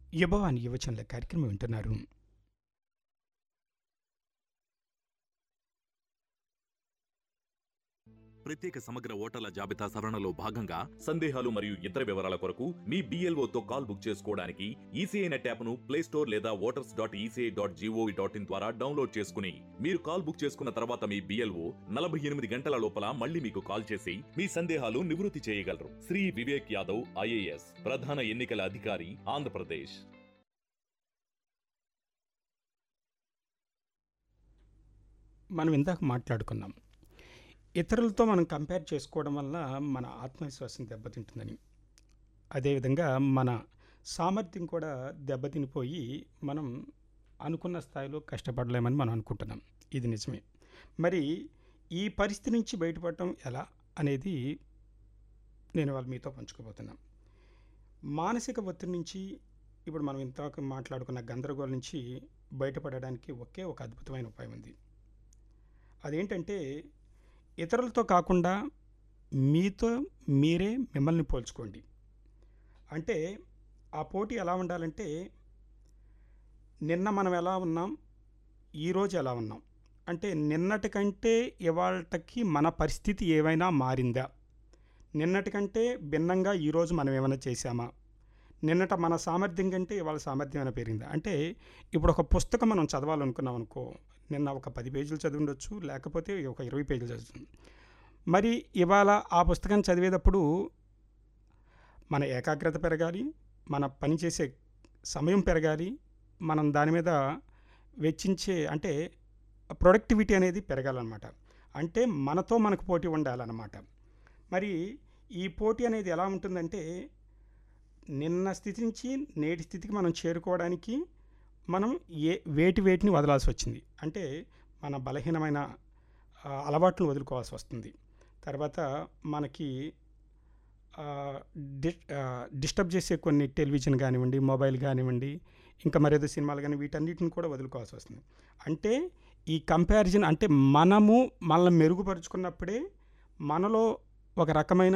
యుభవాని యువచనల కార్యక్రమం వింటున్నారు ప్రత్యేక సమగ్ర ఓటర్ల జాబితా సవరణలో భాగంగా సందేహాలు మరియు ఇతర వివరాల కొరకు మీ బీఎల్ఓతో కాల్ బుక్ చేసుకోవడానికి ఈసీఐ నెట్ యాప్ను ప్లే స్టోర్ లేదా voters dot ECI dot G O V dot in ద్వారా డౌన్లోడ్ చేసుకుని మీరు కాల్ బుక్ చేసుకున్న తర్వాత మీ బీఎల్ఓ నలభై ఎనిమిది గంటల లోపల మళ్ళీ మీకు కాల్ చేసి మీ సందేహాలు నివృత్తి చేయగలరు శ్రీ వివేక్ యాదవ్ ఐఏఎస్ ప్రధాన ఎన్నికల అధికారి ఆంధ్రప్రదేశ్ మనం ఇందాక మాట్లాడుకున్నాం ఇతరులతో మనం కంపేర్ చేసుకోవడం వల్ల మన ఆత్మవిశ్వాసం దెబ్బతింటుందని అదేవిధంగా మన సామర్థ్యం కూడా దెబ్బతినిపోయి మనం అనుకున్న స్థాయిలో కష్టపడలేమని మనం అనుకుంటున్నాం ఇది నిజమే మరి ఈ పరిస్థితి నుంచి బయటపడటం ఎలా అనేది నేను వాళ్ళు మీతో పంచుకోబోతున్నాను మానసిక ఒత్తిడి నుంచి ఇప్పుడు మనం ఇంతకు మాట్లాడుకున్న గందరగోళం నుంచి బయటపడడానికి ఒకే ఒక అద్భుతమైన ఉపాయం ఉంది అదేంటంటే ఇతరులతో కాకుండా మీతో మీరే మిమ్మల్ని పోల్చుకోండి అంటే ఆ పోటీ ఎలా ఉండాలంటే నిన్న మనం ఎలా ఉన్నాం ఈరోజు ఎలా ఉన్నాం అంటే నిన్నటి కంటే ఇవాళకి మన పరిస్థితి ఏమైనా మారిందా నిన్నటి కంటే భిన్నంగా ఈరోజు మనం ఏమైనా చేశామా నిన్నట మన సామర్థ్యం కంటే ఇవాళ సామర్థ్యం ఏమైనా పెరిగిందా అంటే ఇప్పుడు ఒక పుస్తకం మనం చదవాలనుకున్నాం అనుకో నిన్న ఒక పది పేజీలు చదివి ఉండొచ్చు లేకపోతే ఒక ఇరవై పేజీలు చదువుతుంది మరి ఇవాళ ఆ పుస్తకం చదివేటప్పుడు మన ఏకాగ్రత పెరగాలి మన పని చేసే సమయం పెరగాలి మనం దాని మీద వెచ్చించే అంటే ప్రొడక్టివిటీ అనేది పెరగాలన్నమాట అంటే మనతో మనకు పోటీ ఉండాలన్నమాట మరి ఈ పోటీ అనేది ఎలా ఉంటుందంటే నిన్న స్థితి నుంచి నేటి స్థితికి మనం చేరుకోవడానికి మనం ఏ వేటి వేటిని వదలాల్సి వచ్చింది అంటే మన బలహీనమైన ఆ, అలవాట్లను వదులుకోవాల్సి వస్తుంది తర్వాత మనకి ఆ, డి ఆ, డిస్టర్బ్ చేసే కొన్ని టెలివిజన్ కానివ్వండి మొబైల్ కానివ్వండి ఇంకా మరేదో సినిమాలు కానీ వీటన్నిటిని కూడా వదులుకోవాల్సి వస్తుంది అంటే ఈ కంపారిజన్ అంటే మనము మనల్ని మెరుగుపరుచుకున్నప్పుడే మనలో ఒక రకమైన